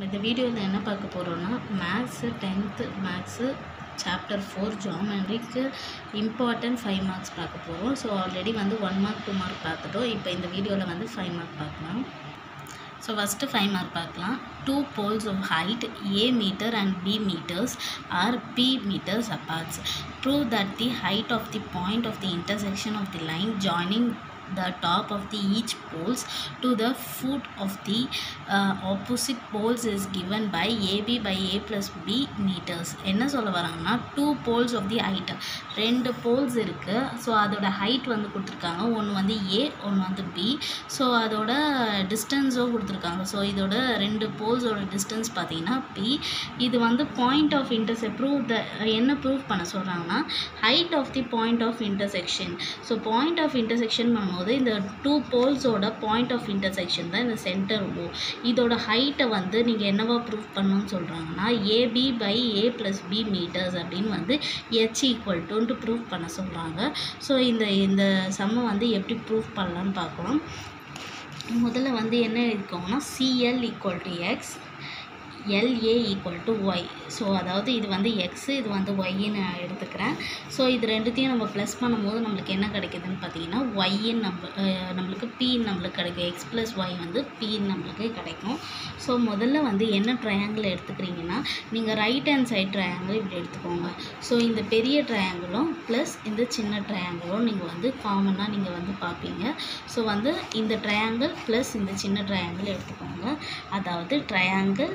இந்த வீடியோவில் என்ன பார்க்க போகிறோன்னா maths tenth maths chapter four ஜாமெண்ட்ரிக்கு இம்பார்ட்டன்ட் ஃபைவ் மார்க்ஸ் பார்க்க போகிறோம் ஸோ ஆல்ரெடி வந்து ஒன் மார்க் டூ மார்க் பார்த்துட்டோம் இப்போ இந்த வீடியோவில் வந்து ஃபைவ் மார்க் பார்க்கலாம் ஸோ ஃபஸ்ட்டு ஃபைவ் மார்க் பார்க்கலாம் two poles of height a meter and b meters are p meters apart prove that the height of the point of the intersection of the line joining the top of the each poles to the foot of the uh, opposite poles is given by ab by a plus b meters என்ன சொல்ல வராங்கன்னா two poles of the height ரெண்டு poles இருக்குது so அதோட height வந்து கொடுத்துருக்காங்க ஒன்று வந்து ஏ ஒன்று வந்து பி ஸோ அதோட டிஸ்டன்ஸும் கொடுத்துருக்காங்க ஸோ இதோட ரெண்டு போல்ஸோட டிஸ்டன்ஸ் பார்த்தீங்கன்னா பி இது வந்து point of intersect prove the என்ன ப்ரூவ் பண்ண சொல்கிறாங்கன்னா height of the point of intersection so point of intersection பண்ணும்போது இந்த டூ போல்ஸோட பாயிண்ட் ஆஃப் இன்டர்செக்ஷன் தான் இந்த சென்டர் ஓ இதோட ஹைட்டை வந்து நீங்கள் என்னவா ப்ரூவ் பண்ணணும்னு சொல்கிறாங்கன்னா AB by A plus B metres அப்படின்னு வந்து ஹெச் ஈக்குவல் டுன்ட்டு ப்ரூவ் பண்ண சொல்கிறாங்க ஸோ இந்த இந்த சம்மை வந்து எப்படி ப்ரூவ் பண்ணலான்னு பார்க்கலாம் முதல்ல வந்து என்ன எழுதிக்கோங்கன்னா CL equal to x LA equal to Y so அதாவது இது வந்து எக்ஸு இது வந்து ஒய்ன்னு நான் எடுத்துக்கிறேன் ஸோ இது ரெண்டுத்தையும் நம்ம ப்ளஸ் பண்ணும்போது நம்மளுக்கு என்ன கிடைக்குதுன்னு பார்த்தீங்கன்னா ஒய்ன்னு நம்ம அஹ், நம்மளுக்கு பின்னு நம்மளுக்கு கிடைக்கும் எக்ஸ் ப்ளஸ் ஒய் வந்து பின்னு நம்மளுக்கு கிடைக்கும் ஸோ முதல்ல வந்து என்ன ட்ரையாங்கிள் எடுத்துக்கிறீங்கன்னா நீங்கள் ரைட் ஹேண்ட் சைட் ட்ரையாங்கிள் இப்படி எடுத்துக்கோங்க ஸோ இந்த பெரிய ட்ரையாங்கிளும் ப்ளஸ் இந்த சின்ன ட்ரையாங்கிளும் நீங்கள் வந்து காமனாக நீங்கள் வந்து பார்ப்பீங்க ஸோ வந்து இந்த ட்ரையாங்கிள் ப்ளஸ் இந்த சின்ன ட்ரையாங்கிள் எடுத்துக்கோங்க அதாவது triangle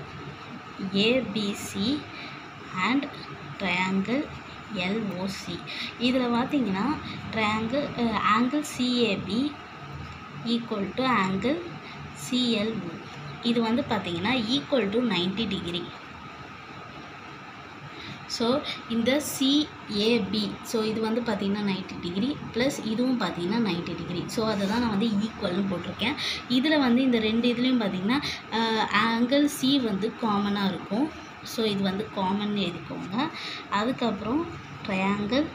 ABC and triangle LOC இதில் பார்த்தீங்கன்னா triangle angle CAP equal to angle CLO இது வந்து பார்த்தீங்கன்னா ஈக்குவல் டு 90 டிகிரி ஸோ இந்த சிஏபி ஸோ இது வந்து பார்த்திங்கன்னா 90 டிகிரி ப்ளஸ் இதுவும் பார்த்திங்கன்னா 90 டிகிரி ஸோ அதை தான் நான் வந்து ஈக்குவல்னு போட்டிருக்கேன் இதில் வந்து இந்த ரெண்டு இதுலேயும் பார்த்திங்கன்னா ஆங்கிள் சி வந்து காமனாக இருக்கும் ஸோ இது வந்து காமன் எழுதிக்கோங்க அதுக்கப்புறம் triangle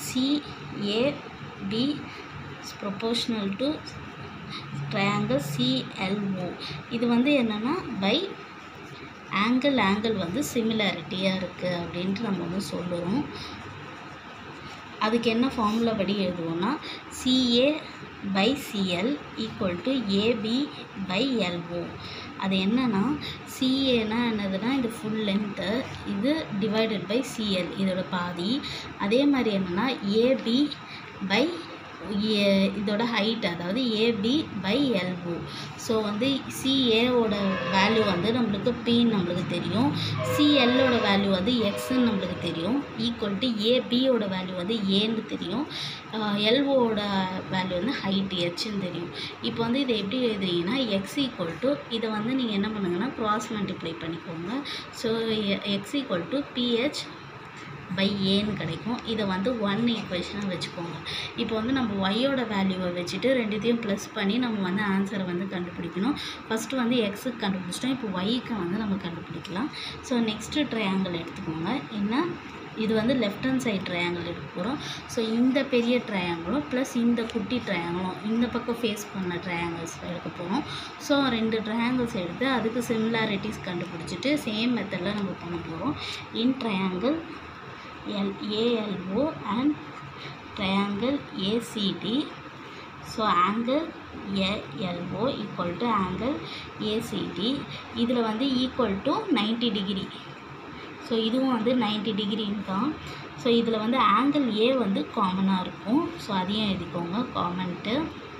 CAP proportional to triangle CLO இது வந்து என்னென்னா பை ஆங்கிள் ஆங்கிள் வந்து சிமிலாரிட்டியாக இருக்குது அப்படின்ட்டு நம்ம வந்து சொல்லுறோம் அதுக்கு என்ன ஃபார்முலா படி எழுதுவோம்னா CA by CL equal to AB by LO அது என்னன்னா சிஏனா என்னதுன்னா இது ஃபுல் லென்த்து இது டிவைடட் பை சிஎல் இதோட பாதி அதே மாதிரி என்னென்னா ஏபி பை இதோட ஹைட் அதாவது ஏபி பை எல்ஓ ஸோ வந்து சிஏவோட வேல்யூ வந்து நம்மளுக்கு பின்னு நம்மளுக்கு தெரியும் சிஎல்லோட வேல்யூ வந்து எக்ஸ்ன்னு நம்மளுக்கு தெரியும் ஈக்குவல் டு ஏபியோட வேல்யூ வந்து ஏன்னு தெரியும் எல்ஓவோட வேல்யூ வந்து ஹைட் ஹெச்ன்னு தெரியும் இப்போ வந்து இதை எப்படி எழுதுறீங்கன்னா எக்ஸ் ஈக்குவல் டு இதை வந்து நீங்கள் என்ன பண்ணுங்கன்னா க்ராஸ் மல்டிப்ளை பண்ணிக்கோங்க so X equal to BH by ஏன்னு கிடைக்கும் இதை வந்து ஒன் ஈக்குவேஷனாக வச்சுக்கோங்க இப்போ வந்து நம்ம ஒய்யோட வேல்யூவை வச்சுட்டு ரெண்டுத்தையும் ப்ளஸ் பண்ணி நம்ம வந்து ஆன்சரை வந்து கண்டுபிடிக்கணும் ஃபஸ்ட்டு வந்து எக்ஸுக்கு கண்டுபிடிச்சிட்டோம் இப்போ ஒய்க்கு வந்து நம்ம கண்டுபிடிக்கலாம் ஸோ நெக்ஸ்ட்டு ட்ரையாங்கிள் எடுத்துக்கோங்க என்ன இது வந்து லெஃப்ட் ஹேண்ட் சைட் ட்ரையாங்கிள் எடுக்க போகிறோம் ஸோ இந்த பெரிய ட்ரையாங்கிளும் ப்ளஸ் இந்த குட்டி ட்ரையாங்கிளும் இந்த பக்கம் ஃபேஸ் பண்ண ட்ரையாங்கிள்ஸ் எடுக்க போகிறோம் ஸோ ரெண்டு ட்ரையாங்கிள்ஸ் எடுத்து அதுக்கு சிமிலாரிட்டிஸ் கண்டுபிடிச்சிட்டு சேம் மெத்தடில் நம்ம பண்ண போகிறோம் in triangle L ALO and triangle ACD so angle ALO equal to angle ACD இதில் வந்து equal to 90 degree ஸோ இதுவும் வந்து 90 டிகிரின்னு தான் ஸோ இதில் வந்து ஆங்கிள் ஏ வந்து காமனாக இருக்கும் ஸோ அதையும் எழுதிக்கோங்க காமன்ட்டு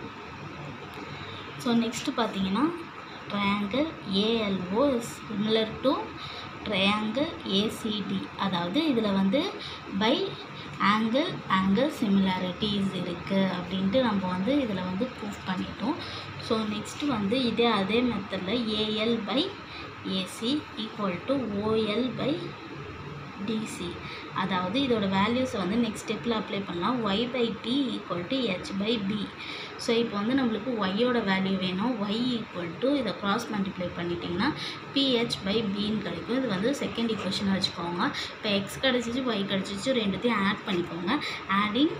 ஸோ நெக்ஸ்ட்டு பார்த்தீங்கன்னா triangle ALO is similar to triangle ACD அதாவது இதில் வந்து பை ஆங்கிள் ஆங்கிள் சிமிலாரிட்டிஸ் இருக்குது அப்படின்ட்டு நம்ம வந்து இதில் வந்து ப்ரூஃப் பண்ணிட்டோம் ஸோ நெக்ஸ்ட்டு வந்து இதே அதே மெத்தடில் AL by AC equal to OL by DC அதாவது இதோட வேல்யூஸை வந்து நெக்ஸ்ட் ஸ்டெப்பில் அப்ளை பண்ணலாம் Y by D equal to H by B so இப்போ வந்து நம்மளுக்கு ஒய்யோட வேல்யூ வேணும் ஒய் ஈக்குவல் டு இதை க்ராஸ் மல்டிப்ளை பண்ணிட்டிங்கன்னா பிஹெச் பை பின்னு கிடைக்கும் இது வந்து செகண்ட் ஈக்குவேஷனாக வச்சுக்கோங்க இப்போ எக்ஸ் கிடச்சிச்சு ஒய் கிடச்சிச்சு ரெண்டுத்தையும் ஆட் பண்ணிக்கோங்க adding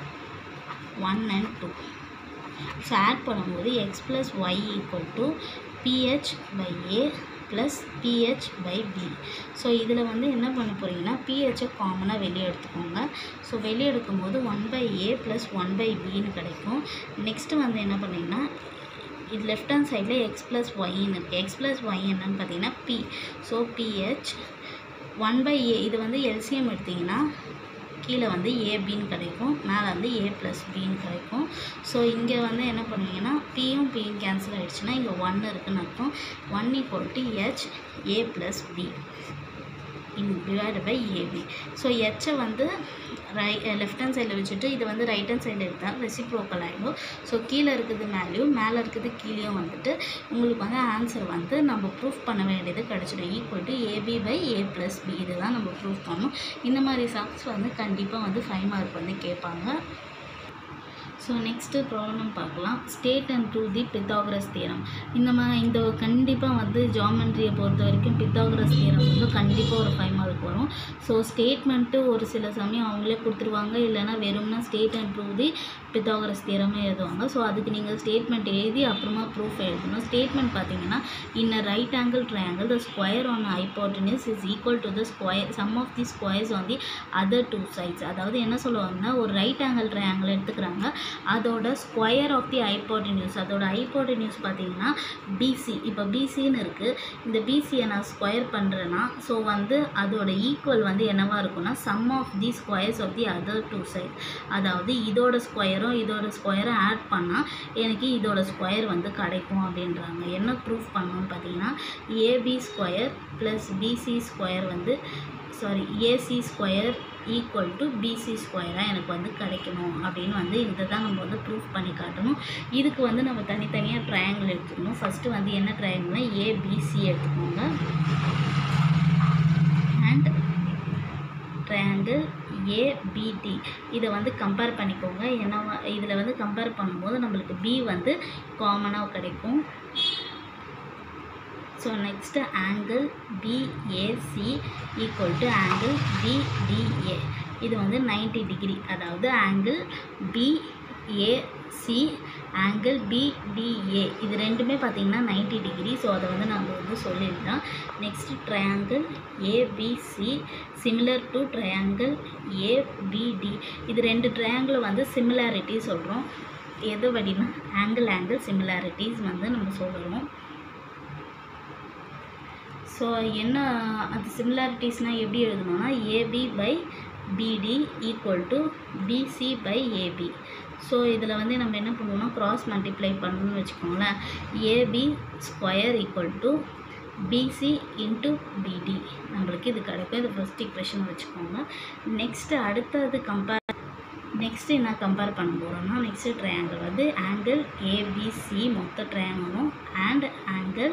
one and two so add பண்ணும்போது X plus Y equal to BH by A plus BH by B so இதில் வந்து என்ன பண்ண போகிறீங்கன்னா பிஹெச்சை காமனாக வெளியே எடுத்துக்கோங்க ஸோ வெளியே எடுக்கும்போது one by A plus one by பின்னு கிடைக்கும் நெக்ஸ்ட்டு வந்து என்ன பண்ணீங்கன்னா இது லெஃப்ட் ஹேண்ட் சைடில் எக்ஸ் ப்ளஸ் ஒய்ன்னு இருக்குது எக்ஸ் ப்ளஸ் ஒய் என்னன்னு பார்த்தீங்கன்னா B so BH one by A இது வந்து எல்சிஎம் எடுத்திங்கன்னா கீழே வந்து ஏபின்னு கிடைக்கும் மேலே வந்து ஏ ப்ளஸ் பின்னு கிடைக்கும் ஸோ இங்கே வந்து என்ன பண்ணுவீங்கன்னா பியும் பியும் கேன்சல் ஆகிடுச்சுன்னா இங்கே ஒன் இருக்குன்னு அர்த்தம் one equal to H A plus B in divide by AB so ஹெச்சை வந்து ரை லெஃப்ட் ஹேண்ட் சைடில் வச்சுட்டு இது வந்து ரைட் ஹேண்ட் சைடில் எடுத்தால் ரெசிப்ரோக்கல் ஆகிடும் ஸோ கீழே இருக்குது மேலேயும் மேலே இருக்குது கீழேயும் வந்துட்டு உங்களுக்கு வந்து ஆன்சர் வந்து நம்ம ப்ரூஃப் பண்ண வேண்டியது கிடச்சிடும் equal to AB by A plus B இதுதான் நம்ம ப்ரூஃப் பண்ணணும் இந்த மாதிரி சம்ஸ் வந்து கண்டிப்பாக வந்து ஃபைவ் மார்க் வந்து கேட்பாங்க ஸோ நெக்ஸ்ட்டு ப்ராப்ளம் பார்க்கலாம் state and prove the Pythagoras theorem இந்த மாதிரி இந்த கண்டிப்பாக வந்து ஜாமெண்ட்ரியை பொறுத்த வரைக்கும் பித்தாகரஸ் தியரம் வந்து கண்டிப்பாக ஒரு ஃபைவ் மார்க் வரும் ஸோ ஸ்டேட்மெண்ட்டு ஒரு சில சமயம் அவங்களே கொடுத்துருவாங்க இல்லைன்னா வெறும்னா state and prove the Pythagoras தியரமே எழுதுவாங்க ஸோ அதுக்கு நீங்கள் ஸ்டேட்மெண்ட் எழுதி அப்புறமா ப்ரூஃப் எழுதணும் ஸ்டேட்மெண்ட் பார்த்தீங்கன்னா in a right angle triangle the square on hypotenuse is equal to the square sum of the squares on the other two sides அதாவது என்ன சொல்லுவாங்கன்னா ஒரு ரைட் ஆங்கிள் ட்ரையாங்கிள் எடுத்துக்கிறாங்க அதோட ஸ்கொயர் ஆஃப் தி ஹைப்போட்டனியூஸ் அதோட hypotenuse பார்த்தீங்கன்னா BC இப்போ பிசின்னு இருக்குது இந்த பிசியை நான் ஸ்கொயர் பண்ணுறேன்னா ஸோ வந்து அதோட ஈக்குவல் வந்து என்னவா இருக்கும்னா sum of the squares of the other two side அதாவது இதோட ஸ்கொயரும் இதோட ஸ்கொயரும் ஆட் பண்ணால் எனக்கு இதோட ஸ்கொயர் வந்து கிடைக்கும் அப்படின்றாங்க என்ன ப்ரூஃப் பண்ணணும்னு பார்த்தீங்கன்னா AB square plus BC square வந்து sorry AC square equal to BC ஸ்கொயராக எனக்கு வந்து கிடைக்கணும் அப்படின்னு வந்து இதை தான் நம்ம வந்து ப்ரூஃப் பண்ணி காட்டணும் இதுக்கு வந்து நம்ம தனித்தனியாக ட்ரையாங்கிள் எடுத்துக்கணும் ஃபஸ்ட்டு வந்து என்ன ட்ரையாங்கிள்னா ஏபிசி எடுத்துக்கோங்க அண்ட் ட்ரையாங்கிள் ஏபிடி இதை வந்து கம்பேர் பண்ணிக்கோங்க ஏன்னா இதில் வந்து கம்பேர் பண்ணும்போது நம்மளுக்கு பி வந்து காமனாக கிடைக்கும் so next angle BAC equal to angle BDA இது வந்து 90 டிகிரி அதாவது ஆங்கிள் பிஏசி ஆங்கிள் பிடிஏ இது ரெண்டுமே பார்த்திங்கன்னா 90 டிகிரி ஸோ அதை வந்து நம்ம வந்து சொல்லிடலாம் next triangle ABC similar to triangle ABD இது ரெண்டு ட்ரையாங்கிள் வந்து சிமிலாரிட்டி சொல்கிறோம் எது வடினா ஆங்கிள் ஆங்கிள் சிமிலாரிட்டிஸ் வந்து நம்ம சொல்கிறோம் ஸோ என்ன அது சிமிலாரிட்டிஸ்னால் எப்படி எழுதணும்னா AB by BD equal to BC by AB so இதில் வந்து நம்ம என்ன பண்ணுவோம்னா கிராஸ் மல்டிப்ளை பண்ணணும்னு வச்சுக்கோங்களேன் AB square equal to BC into BD நம்மளுக்கு இது கிடைக்கும் இது ஃபஸ்ட் இக்குவேஷன் வச்சுக்கோங்க நெக்ஸ்ட்டு அடுத்தது கம்பேர் நெக்ஸ்ட்டு என்ன கம்பேர் பண்ண போகிறோம்னா நெக்ஸ்ட்டு ட்ரையாங்கிள் வந்து ஆங்கிள் ஏபிசி மொத்த ட்ரையாங்கிளும் அண்ட் ஆங்கிள்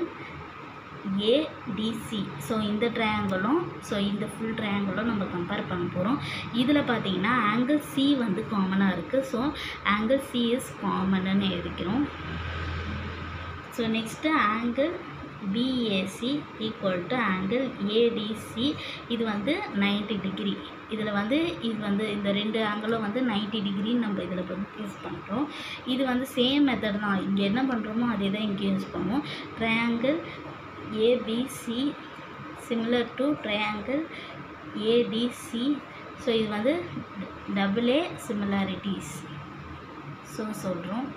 ஏடிசி ஸோ இந்த ட்ரையாங்கிளும் ஸோ இந்த ஃபுல் ட்ரையாங்கிளும் நம்ம கம்பேர் பண்ண போகிறோம் இதில் பார்த்தீங்கன்னா ஆங்கிள் சி வந்து காமனாக இருக்குது ஸோ ஆங்கிள் சி இஸ் காமன்னு எழுதிக்கிறோம் so next angle BAC equal to angle ADC இது வந்து 90 டிகிரி இதில் வந்து இது வந்து இந்த ரெண்டு ஆங்கிளும் வந்து 90 டிகிரின்னு நம்ம இதில் வந்து ப்ரூஃப் பண்ணுறோம் இது வந்து சேம் மெத்தட் தான் இங்கே என்ன பண்ணுறோமோ அதே தான் இங்கே யூஸ் பண்ணுவோம் triangle ABC similar to triangle ADC so இது வந்து டபுள் ஏ சிமிலாரிட்டிஸ் ஸோ சொல்கிறோம்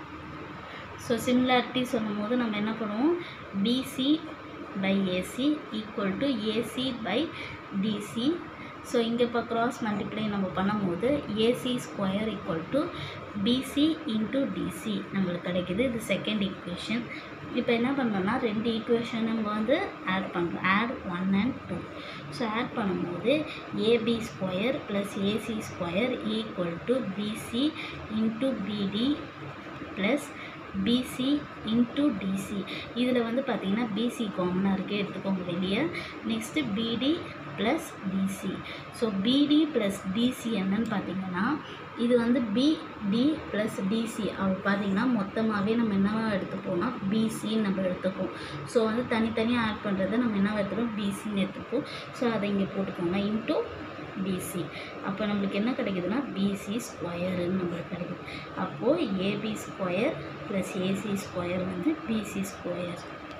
ஸோ சிமிலாரிட்டி சொல்லும் போது நம்ம என்ன பண்ணுவோம் BC by AC equal to AC by DC so இங்கே இப்போ க்ராஸ் மல்டிப்ளை நம்ம பண்ணும்போது AC square equal to BC into DC நம்மளுக்கு கிடைக்குது இது செகண்ட் ஈக்குவேஷன் இப்போ என்ன பண்ணோம்னா ரெண்டு ஈக்குவேஷன் நம்ம வந்து ஆட் பண்ணுறோம் add one and two so add பண்ணும்போது AB square plus AC square equal to BC into BD plus BC into DC இதில் வந்து பார்த்திங்கன்னா பிசி காமனாக இருக்குது எடுத்துக்கோங்க வெளியே next BD plus DC so BD plus DC என்னன்னு பார்த்தீங்கன்னா இது வந்து பிடி ப்ளஸ் டிசி அப்போ பார்த்தீங்கன்னா மொத்தமாகவே நம்ம என்னவா எடுத்துப்போம்னா பிசின்னு நம்ம எடுத்துப்போம் ஸோ வந்து தனித்தனியாக ஆட் பண்ணுறதை நம்ம என்ன எடுத்துப்போம் பிசின்னு எடுத்துப்போம் ஸோ அதை இங்கே போட்டுக்கோங்க இன்ட்டு பிசி அப்போ நம்மளுக்கு என்ன கிடைக்குதுன்னா பிசி ஸ்கொயருன்னு நம்மளுக்கு கிடைக்குது அப்போது AB square plus AC square வந்து BC square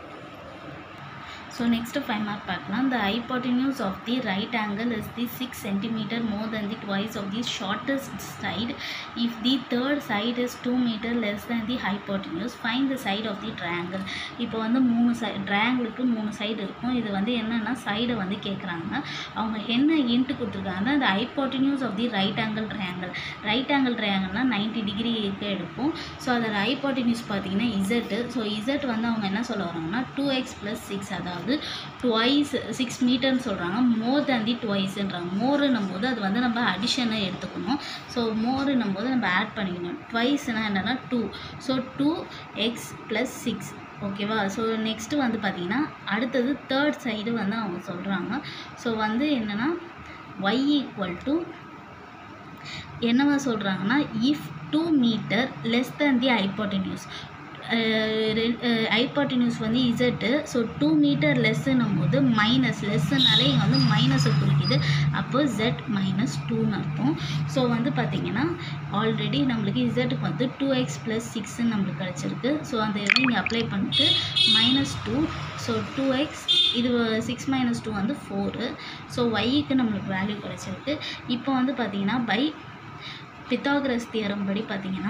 so next five mark பார்க்கலாம் the hypotenuse of the right angle is the six centimeter more than the twice of the shortest side if the third side is two meter less than the hypotenuse find the side of the triangle இப்போ வந்து மூணு சை ட்ரையாங்கிளுக்கு மூணு side இருக்கும் இது வந்து என்னென்னா சைடை வந்து கேட்குறாங்க அவங்க என்ன இன்ட்டு கொடுத்துருக்காங்கன்னா the hypotenuse of the right angle triangle right angle ட்ரையாங்கிள்னா நைன்டி டிகிரிக்கு எடுப்போம் ஸோ அதோட ஹைபாட்டினியூஸ் பார்த்தீங்கன்னா இசட்டு ஸோ இசட் வந்து அவங்க என்ன சொல்ல வராங்கன்னா டூ எக்ஸ் ப்ளஸ் சிக்ஸ் அதாவது டுவைஸ் சிக்ஸ் மீட்டர்னு சொல்கிறாங்க மோர் தேன் தி டுவைஸ்ன்றாங்க மோருன்னும் போது அது வந்து நம்ம அடிஷனை எடுத்துக்கணும் ஸோ மோருன்னும் போது நம்ம ஆட் பண்ணிக்கணும் ட்வைஸ்னால் என்னென்னா two so two X plus six ஓகேவா ஸோ நெக்ஸ்ட்டு வந்து பார்த்திங்கன்னா அடுத்தது தேர்ட் சைடு வந்து அவங்க சொல்கிறாங்க ஸோ வந்து என்னென்னா y ஈக்குவல் டு என்னவா சொல்கிறாங்கன்னா if two meter less than the hypotenuse hypotenuse வந்து இசட்டு ஸோ டூ மீட்டர் லெஸ்ஸுன்னும் போது மைனஸ் லெஸ்ஸுனாலே இங்கே வந்து மைனஸை குறிக்குது அப்போ ஜெட் மைனஸ் டூன்னு அர்த்தம் ஸோ வந்து பார்த்திங்கன்னா ஆல்ரெடி நம்மளுக்கு இசட்டுக்கு வந்து டூ எக்ஸ் ப்ளஸ் சிக்ஸ்ன்னு நம்மளுக்கு கிடச்சிருக்கு ஸோ அந்த இதை இங்கே அப்ளை பண்ணிட்டு minus two so two X இது சிக்ஸ் மைனஸ் டூ வந்து ஃபோரு ஸோ ஒய்க்கு நம்மளுக்கு வேல்யூ கிடச்சிருக்கு இப்போ வந்து பார்த்திங்கன்னா பை பித்தாகரஸ் தியரம் படி பார்த்தீங்கன்னா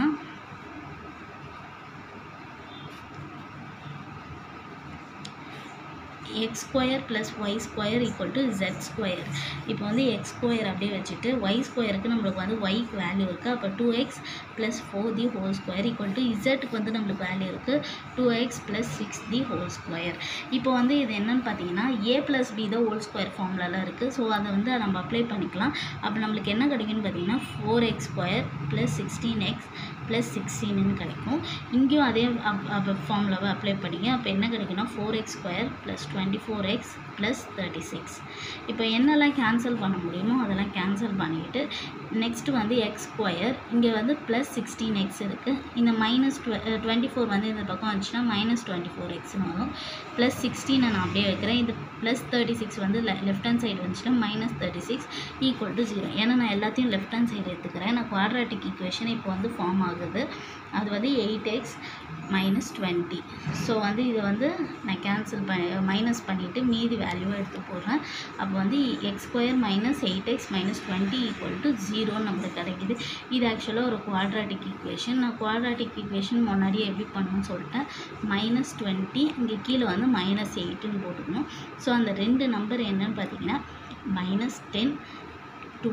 X square plus Y square equal to Z square இப்போ வந்து எக்ஸ் ஸ்கொயர் அப்படியே வச்சுட்டு ஒய் ஸ்கொயருக்கு நம்மளுக்கு வந்து ஒய்க்கு வேல்யூ இருக்குது அப்போ two X plus four the whole square equal to இசட்டுக்கு வந்து நம்மளுக்கு வேல்யூ இருக்குது two X plus six the whole square இப்போ வந்து இது என்னன்னு பார்த்தீங்கன்னா ஏ ப்ளஸ் பி தான் ஹோல் ஸ்கொயர் ஃபார்ம்லலாம் இருக்குது ஸோ அதை வந்து நம்ம அப்ளை பண்ணிக்கலாம் அப்போ நம்மளுக்கு என்ன கிடைக்குன்னு பார்த்தீங்கன்னா four X square plus sixteen X plus சிக்ஸ்டீன்னு கிடைக்கும் இங்கேயும் அதே ஃபார்முலாவை அப்ளை பண்ணிங்க அப்போ என்ன கிடைக்குன்னா four X square plus twenty four X plus thirty six இப்போ என்னெல்லாம் கேன்சல் பண்ண முடியுமோ அதெல்லாம் கேன்சல் பண்ணிக்கிட்டு நெக்ஸ்ட் வந்து எக்ஸ் ஸ்கொயர் இங்கே வந்து ப்ளஸ் சிக்ஸ்டீன் எக்ஸ் இருக்குது இந்த மைனஸ் டுவெண்ட்டி ஃபோர் வந்து இந்த பக்கம் வந்துச்சுன்னா மைனஸ் டுவெண்ட்டி ஃபோர் எக்ஸ்னு வரும் ப்ளஸ் சிக்ஸ்டீனை நான் அப்படியே வைக்கிறேன் இது ப்ளஸ் தேர்ட்டி சிக்ஸ் வந்து லெஃப்ட் ஹேண்ட் சைடு வந்துச்சுன்னா minus thirty six equal to zero ஏன்னா நான் எல்லாத்தையும் லெஃப்ட் ஹேண்ட் சைடு எடுத்துக்கிறேன் நான் குவாட்ராட்டிக் ஈக்குவேஷன் இப்போ வந்து ஃபார்ம் ஆகுது அது வந்து eight X minus twenty so வந்து இதை வந்து நான் கேன்சல் பண்ணி மைனஸ் பண்ணிவிட்டு மீதி வேல்யூவை எடுத்து போடுறேன் அப்போ வந்து X square minus eight X minus twenty equal to ஜீரோன்னு நம்மளுக்கு கிடைக்குது இது ஆக்சுவலாக ஒரு குவாட்ராட்டிக் ஈக்குவேஷன் நான் குவாட்ராட்டிக் ஈக்குவேஷன் முன்னாடியே எப்படி பண்ணணும்னு சொல்லிட்டேன் மைனஸ் டுவெண்ட்டி இங்கே கீழே வந்து மைனஸ் எயிட்டுன்னு போட்டுக்கணும் ஸோ அந்த ரெண்டு நம்பர் என்னன்னு பார்த்தீங்கன்னா மைனஸ் டென் டூ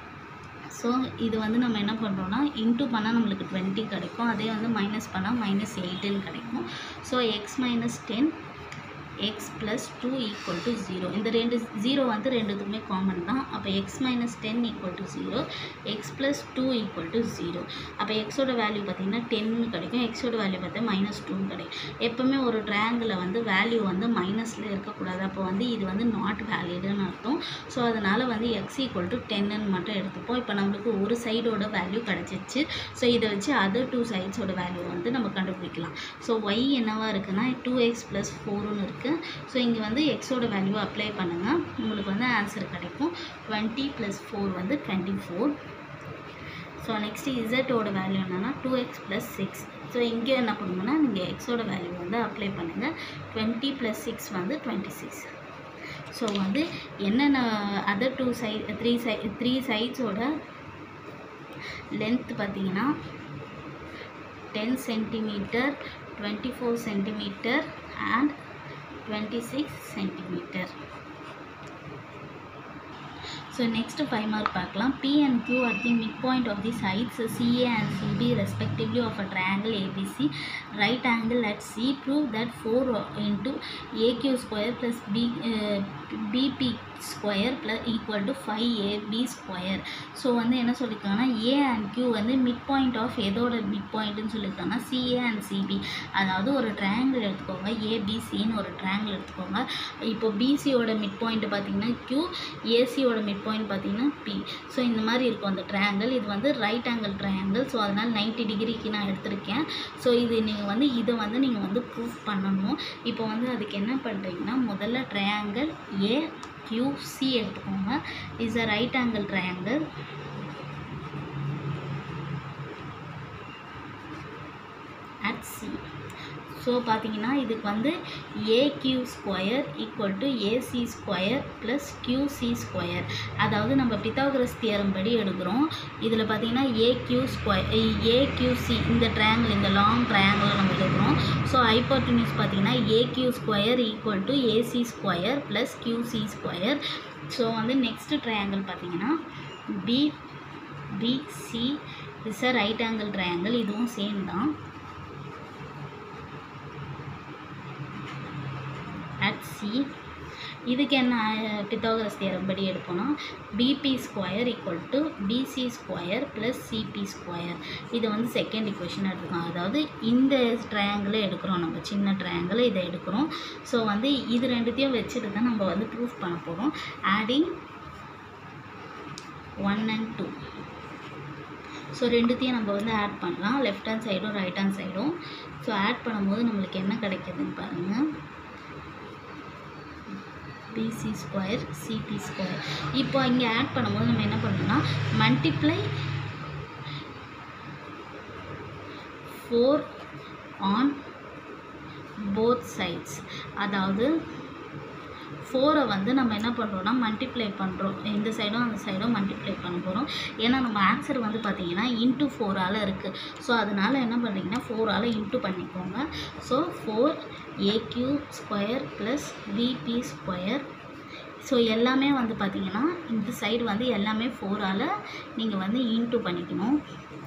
ஸோ இது வந்து நம்ம என்ன பண்ணுறோன்னா இன்ட்டு பண்ணால் நம்மளுக்கு டுவெண்ட்டி கிடைக்கும் அதே வந்து மைனஸ் பண்ணால் மைனஸ் எயிட்டுன்னு கிடைக்கும் so X minus ten X plus two equal to zero இந்த ரெண்டு ஜீரோ வந்து ரெண்டுத்துக்குமே காமன் தான் அப்போ X minus ten equal to zero X plus two equal to zero அப்போ எக்ஸோட வேல்யூ பார்த்தீங்கன்னா டென்னு கிடைக்கும் எக்ஸோட வேல்யூ பார்த்தா மைனஸ் டூன்னு கிடைக்கும் எப்போவுமே ஒரு ட்ரையாங்கிளில் வந்து வேல்யூ வந்து மைனஸில் இருக்கக்கூடாது அப்போ வந்து இது வந்து நாட் வேலிடுன்னு அர்த்தம் ஸோ அதனால் வந்து எக்ஸ் ஈக்குவல் டு டென்னு மட்டும் எடுத்துப்போம் இப்போ நம்மளுக்கு ஒரு சைடோட வேல்யூ கிடச்சிச்சு ஸோ இதை வச்சு அதர் டூ சைட்ஸோட வேல்யூ வந்து நம்ம கண்டுபிடிக்கலாம் ஸோ ஒய் என்னவா இருக்குன்னா டூ எக்ஸ் ப்ளஸ் ஃபோர்னு இருக்குது ஸோ இங்கே வந்து எக்ஸோட வேல்யூ அப்ளை பண்ணுங்கள் உங்களுக்கு வந்து ஆன்சர் கிடைக்கும் டுவெண்ட்டி ப்ளஸ் ஃபோர் வந்து டுவெண்ட்டி ஃபோர் ஸோ நெக்ஸ்ட்டு இசட்டோட வேல்யூ என்னென்னா two X plus six so இங்கே என்ன பண்ணுங்கன்னா நீங்கள் எக்ஸோட வேல்யூ வந்து அப்ளை பண்ணுங்கள் டுவெண்ட்டி ப்ளஸ் சிக்ஸ் வந்து டுவெண்ட்டி சிக்ஸ் ஸோ வந்து என்னென்ன அதர் டூ சை த்ரீ சை த்ரீ சைட்ஸோட லென்த் பார்த்தீங்கன்னா ten centimeter twenty four centimeter and twenty six centimeter so next five mark பார்க்கலாம் P and Q at the midpoint of the sides CA and CB respectively of a triangle ABC right angle at C prove that 4 into AQ square plus B uh, BP square plus equal to 5AB square so வந்து என்ன சொல்லியிருக்காங்கன்னா A and Q வந்து mid point of எதோட mid பாயிண்ட்னு சொல்லியிருக்காங்கன்னா CA and CB அதாவது ஒரு triangle எடுத்துக்கோங்க ஏபிசின்னு ஒரு ட்ரையாங்கிள் எடுத்துக்கோங்க இப்போ பிசியோட மிட் பாயிண்ட் பார்த்தீங்கன்னா Q ஏசியோட மிட் பாயிண்ட் பார்த்தீங்கன்னா பி ஸோ இந்த மாதிரி இருக்கும் அந்த ட்ரையாங்கிள் இது வந்து ரைட் ஆங்கிள் ட்ரையாங்கிள் ஸோ அதனால் 90 டிகிரிக்கு நான் எடுத்திருக்கேன் ஸோ இது நீங்கள் வந்து இதை வந்து நீங்கள் வந்து ப்ரூஃப் பண்ணணும் இப்போ வந்து அதுக்கு என்ன பண்ணுறீங்கன்னா முதல்ல ட்ரையாங்கிள் ஏ கியூசி எடுத்துக்கோங்க is a right angle triangle at C so பார்த்தீங்கன்னா இதுக்கு வந்து AQ square equal to AC square plus QC square அதாவது நம்ம பித்தாகரஸ் தியரம் படி எடுக்கிறோம் இதில் பார்த்தீங்கன்னா ஏக்யூ ஸ்கொயர் ஏக்யூசி இந்த ட்ரையாங்கிள் இந்த லாங் ட்ரையாங்கிள் நம்ம எடுக்கிறோம் ஸோ ஹைப்போட்டனியூஸ் பார்த்தீங்கன்னா AQ square equal to AC square plus QC square so வந்து நெக்ஸ்ட்டு ட்ரையாங்கிள் பார்த்தீங்கன்னா P BC is a right angle triangle இதுவும் சேம் தான் அட் சி இதுக்கு என்ன பித்தாகரஸ் தியரம் படி எடுப்போம்னா BP square equal to BC square plus CP square இது வந்து செகண்ட் இக்குவேஷன் எடுத்துக்கோம் அதாவது இந்த ட்ரையாங்கிளை எடுக்கிறோம் நம்ம சின்ன ட்ரையாங்கிள் இதை எடுக்கிறோம் ஸோ வந்து இது ரெண்டுத்தையும் வச்சுட்டு தான் நம்ம வந்து ப்ரூஃப் பண்ண போகிறோம் adding one and two so ரெண்டுத்தையும் நம்ம வந்து ஆட் பண்ணலாம் லெஃப்ட் ஹேண்ட் சைடும் ரைட் ஹேண்ட் சைடும் ஸோ ஆட் பண்ணும்போது நம்மளுக்கு என்ன கிடைக்குதுன்னு பாருங்கள் பிசி ஸ்கொயர் சிபி ஸ்கொயர் இப்போ இங்கே ஆட் பண்ணும்போது நம்ம என்ன பண்ணணும்னா multiply four on both sides அதாவது ஃபோரை வந்து நம்ம என்ன பண்ணுறோம்னா மல்டிப்ளை பண்ணுறோம் இந்த சைடும் அந்த சைடும் மல்டிப்ளை பண்ண போகிறோம் ஏன்னா நம்ம ஆன்சர் வந்து பார்த்தீங்கன்னா இன்ட்டு ஃபோரால் இருக்குது ஸோ அதனால் என்ன பண்ணுறீங்கன்னா ஃபோரால் இன்ட்டு பண்ணிக்கோங்க so four AQ square plus BP square so எல்லாமே வந்து பார்த்தீங்கன்னா இந்த சைடு வந்து எல்லாமே ஃபோரால் நீங்கள் வந்து இன்ட்டு பண்ணிக்கணும்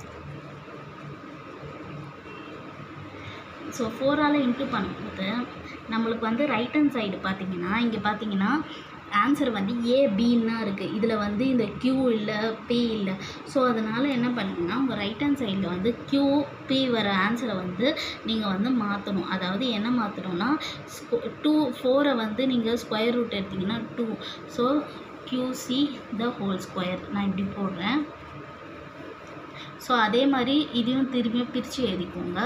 ஸோ ஃபோரால் இன்ட்டு பண்ணும்போது நம்மளுக்கு வந்து ரைட் ஹேண்ட் சைடு பார்த்தீங்கன்னா இங்கே பார்த்தீங்கன்னா ஆன்சர் வந்து ஏபின்னு தான் இருக்குது இதில் வந்து இந்த க்யூ இல்லை பி இல்லை ஸோ அதனால் என்ன பண்ணுங்கன்னா உங்கள் ரைட் ஹேண்ட் சைடில் வந்து க்யூ பி வர ஆன்சரை வந்து நீங்கள் வந்து மாற்றணும் அதாவது என்ன மாற்றணும்னா டூ ஃபோரை வந்து நீங்கள் ஸ்கொயர் ரூட் எடுத்திங்கன்னா two so QC the whole square நான் இப்படி போடுறேன் ஸோ அதே மாதிரி இதையும் திரும்பியும் பிரித்து எழுதிக்கோங்க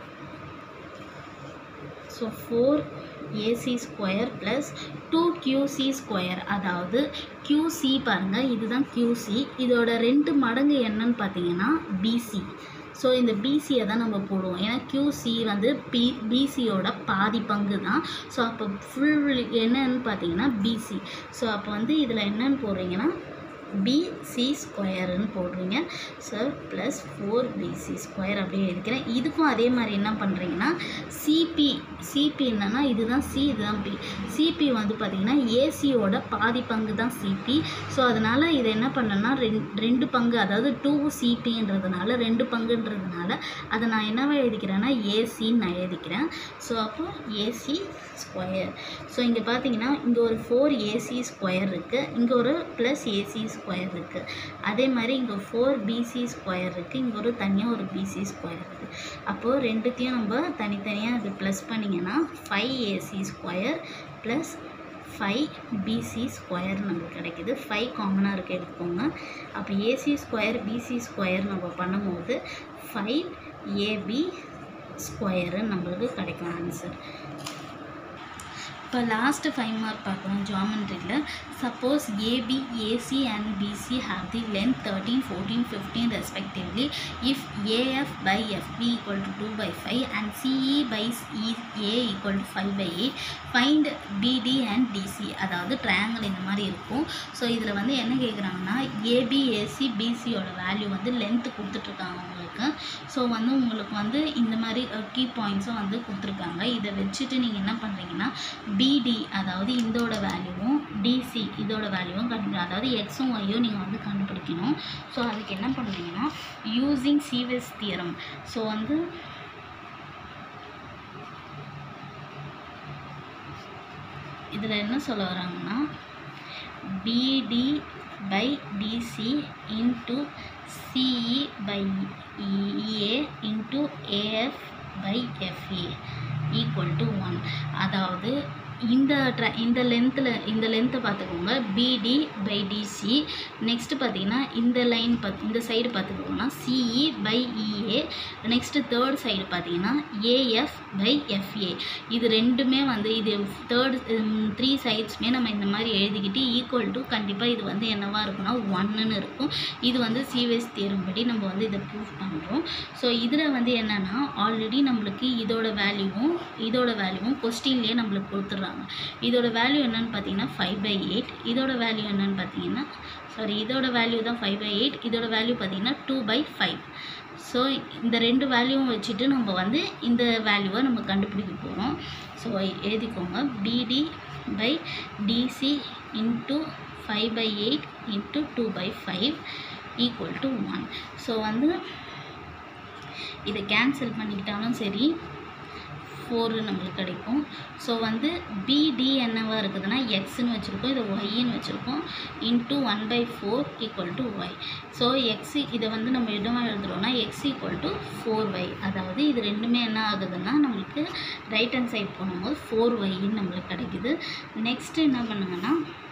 so four AC square plus two QC square அதாவது கியூசி பாருங்கள் இதுதான் கியூசி இதோட ரெண்டு மடங்கு என்னன்னு பார்த்தீங்கன்னா பிசி ஸோ இந்த பிசியை தான் நம்ம போடுவோம் ஏன்னா கியூசி வந்து பி பிசியோட பாதி பங்கு தான் ஸோ அப்போ ஃபுல் என்னன்னு பார்த்தீங்கன்னா பிசி ஸோ அப்போ வந்து இதில் என்னன்னு போடுறீங்கன்னா பிசி ஸ்கொயருன்னு போடுறீங்க so plus four BC square அப்படியே எழுதிக்கிறேன் இதுக்கும் அதே மாதிரி என்ன பண்ணுறீங்கன்னா சிபி சிபி என்னன்னா இதுதான் சி இதுதான் பி சிபி வந்து பார்த்திங்கன்னா ஏசியோட பாதி பங்கு தான் சிபி ஸோ அதனால் இது என்ன பண்ணேன்னா ரெண் ரெண்டு பங்கு அதாவது டூ சிபின்றதுனால ரெண்டு பங்குன்றதுனால அதை நான் என்னவா எழுதிக்கிறேன்னா ஏசின்னு நான் எழுதிக்கிறேன் ஸோ அப்போ ஏசி ஸ்கொயர் ஸோ இங்கே பார்த்தீங்கன்னா இங்கே ஒரு ஃபோர் ஏசி ஸ்கொயர் இருக்குது இங்கே ஒரு ப்ளஸ் ஏசி ஸ்கொயர் இருக்குது அதே மாதிரி இங்கே ஃபோர் பிசி ஸ்கொயர் இருக்குது இங்கே ஒரு தனியாக ஒரு பிசி ஸ்கொயர் இருக்குது அப்போது ரெண்டுத்தையும் நம்ம தனித்தனியாக அது ப்ளஸ் பண்ணிங்கன்னா five AC square plus five BC square நம்மளுக்கு கிடைக்குது ஃபைவ் காமனாக இருக்க எடுத்துக்கோங்க அப்போ ஏசி ஸ்கொயர் பிசி ஸ்கொயர் நம்ம பண்ணும்போது ஃபைவ் ஏபி ஸ்கொயரு நம்மளுக்கு கிடைக்கும் ஆன்சர் இப்போ லாஸ்ட்டு ஃபைவ் மார்க் பார்க்குறோம் ஜாமெண்ட்ரியில் suppose AB AC and BC have the length thirteen fourteen fifteen respectively if AF by FB equal to two by five and CE by A equal to five by eight find BD and DC அதாவது triangle இந்த மாதிரி இருக்கும் so இதில் வந்து என்ன கேட்குறாங்கன்னா AB AC பிசியோட value வந்து லென்த்து கொடுத்துட்ருக்காங்க உங்களுக்கு ஸோ வந்து உங்களுக்கு வந்து இந்த மாதிரி கீ பாயிண்ட்ஸும் வந்து கொடுத்துருக்காங்க இதை வச்சுட்டு நீங்கள் என்ன பண்ணுறீங்கன்னா பிடி அதாவது இதோட வேல்யூவும் டிசி இதோட வேல்யூவும் கண்டுபிடி அதாவது எக்ஸும் ஒய்யும் நீங்கள் வந்து கண்டுபிடிக்கணும் ஸோ அதுக்கு என்ன பண்ணுறீங்கன்னா யூஸிங் சீவஸ் தியரம் ஸோ வந்து இதில் என்ன சொல்ல வராங்கன்னா BD by DC into CE by EA into AF by FA equal to one அதாவது இந்த ட்ர இந்த லென்த்தில் இந்த லென்த்தை பார்த்துக்கோங்க பிடி பை டிசி நெக்ஸ்ட்டு பார்த்தீங்கன்னா இந்த லைன் பார்த்து இந்த சைடு பார்த்துக்கோங்கன்னா CE by EA next third side பார்த்தீங்கன்னா ஏஎஃப் பை எஃப்ஏ இது ரெண்டுமே வந்து இது தேர்ட் த்ரீ சைட்ஸுமே நம்ம இந்த மாதிரி எழுதிக்கிட்டு ஈக்குவல் டு கண்டிப்பாக இது வந்து என்னவா இருக்கும்னா ஒன்றுன்னு இருக்கும் இது வந்து சிவிஎஸ் தேரும்படி நம்ம வந்து இதை ப்ரூவ் பண்ணுறோம் ஸோ இதில் வந்து என்னென்னா ஆல்ரெடி நம்மளுக்கு இதோட வேல்யூவும் இதோட வேல்யூவும் கொஸ்டின்லேயே நம்மளுக்கு கொடுத்துட்றாங்க இதோட வேல்யூ என்னன்னு பார்த்தீங்கன்னா ஃபைவ் பை எயிட் இதோட வேல்யூ என்னன்னு பார்த்தீங்கன்னா சாரி இதோட வேல்யூ தான் ஃபைவ் பை எயிட் இதோட வேல்யூ பார்த்தீங்கன்னா டூ பை ஃபைவ் ஸோ இந்த ரெண்டு வேல்யூவும் வச்சுட்டு நம்ம வந்து இந்த வேல்யூவை நம்ம கண்டுபிடிக்க போகிறோம் ஸோ எழுதிக்கோங்க BD by DC into five by eight into two by five equal to one so வந்து இதை கேன்சல் பண்ணிக்கிட்டாலும் சரி ஃபோரு நம்மளுக்கு கிடைக்கும் ஸோ வந்து பிடி என்னவா இருக்குதுன்னா எக்ஸ்ன்னு வச்சுருக்கோம் இதை ஒய்ன்னு வச்சுருக்கோம் into one by four equal to Y so X இதை வந்து நம்ம இடமாக எழுதுறோம்னா X equal to four Y அதாவது இது ரெண்டுமே என்ன ஆகுதுன்னா நம்மளுக்கு ரைட் ஹேண்ட் சைட் போகும்போது ஃபோர் ஒய்ன்னு நம்மளுக்கு கிடைக்குது நெக்ஸ்ட்டு என்ன பண்ணுங்கன்னா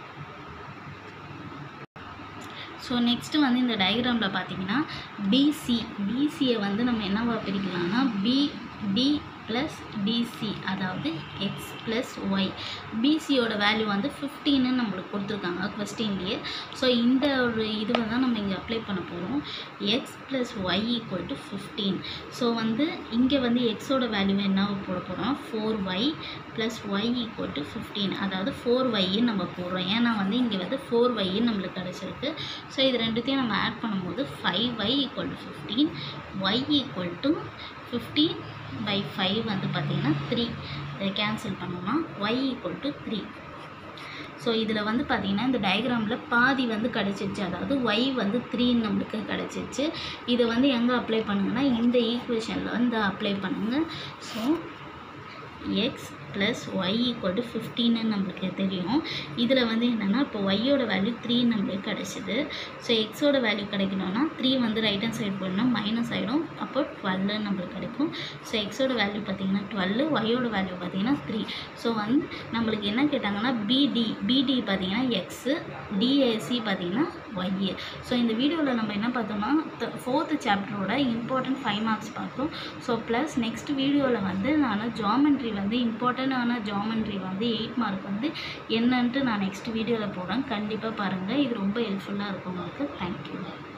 ஸோ நெக்ஸ்ட்டு வந்து இந்த டயக்ராமில் பார்த்தீங்கன்னா பிசி பிசியை வந்து நம்ம என்னவா பிரிக்கலாம்னா பி டி ப்ளஸ் டிசி அதாவது எக்ஸ் ப்ளஸ் ஒய் பிசியோட வேல்யூ வந்து ஃபிஃப்டீன்னு நம்மளுக்கு கொடுத்துருக்காங்க கொஸ்டின்லேயே ஸோ இந்த ஒரு இதுவை தான் நம்ம இங்கே அப்ளை பண்ண போகிறோம் X plus Y equal to fifteen so வந்து இங்கே வந்து எக்ஸோட வேல்யூ என்ன போட போகிறோம் four Y plus Y equal to fifteen அதாவது ஃபோர் ஒய்ன்னு நம்ம போடுறோம் ஏன்னா வந்து இங்கே வந்து ஃபோர் ஒய்ன்னு நம்மளுக்கு கிடச்சிருக்கு ஸோ இது ரெண்டுத்தையும் நம்ம ஆட் பண்ணும்போது five Y equal to fifteen Y equal to fifteen by five வந்து பார்த்திங்கன்னா த்ரீ இதை கேன்சல் பண்ணோம்னா Y equal to three so இதில் வந்து பார்த்திங்கன்னா இந்த டயக்ராமில் பாதி வந்து கிடச்சிருச்சு அதாவது ஒய் வந்து த்ரீன்னு நம்மளுக்கு கிடச்சிருச்சு இதை வந்து எங்கே அப்ளை பண்ணுங்கன்னா இந்த ஈக்குவேஷனில் வந்து அப்ளை பண்ணுங்கள் so X plus Y equal to ஃபிஃப்டீன்னு நம்மளுக்கு தெரியும் இதில் வந்து என்னென்னா இப்போ ஒய்யோட வேல்யூ த்ரீ நம்மளுக்கு கிடச்சிது ஸோ எக்ஸோட வேல்யூ கிடைக்கணும்னா த்ரீ வந்து ரைட் ஹேண்ட் சைடு போடணும் மைனஸ் ஆகிடும் அப்போ டுவெல்னு நம்மளுக்கு கிடைக்கும் ஸோ எக்ஸோட வேல்யூ பார்த்தீங்கன்னா டுவெல் ஒய்யோட வேல்யூ பார்த்தீங்கன்னா த்ரீ ஸோ வந்து நம்மளுக்கு என்ன கேட்டாங்கன்னா பிடி பிடி பார்த்தீங்கன்னா எக்ஸு டிஏசி பார்த்தீங்கன்னா ஒய் ஸோ இந்த வீடியோவில் நம்ம என்ன பார்த்தோம்னா ஃபோர்த்து சாப்டரோட இம்பார்ட்டன்ட் ஃபைவ் மார்க்ஸ் பார்த்தோம் ஸோ ப்ளஸ் நெக்ஸ்ட் வீடியோவில் வந்து நான் ஜாமெண்ட்ரி வந்து இம்பார்ட்டண்டான ஜாமெண்ட்ரி வந்து எயிட் மார்க் வந்து என்னன்ட்டு நான் நெக்ஸ்ட் வீடியோவில் போடுறேன் கண்டிப்பாக பாருங்கள் இது ரொம்ப ஹெல்ப்ஃபுல்லாக இருக்கும் உங்களுக்கு தேங்க்யூ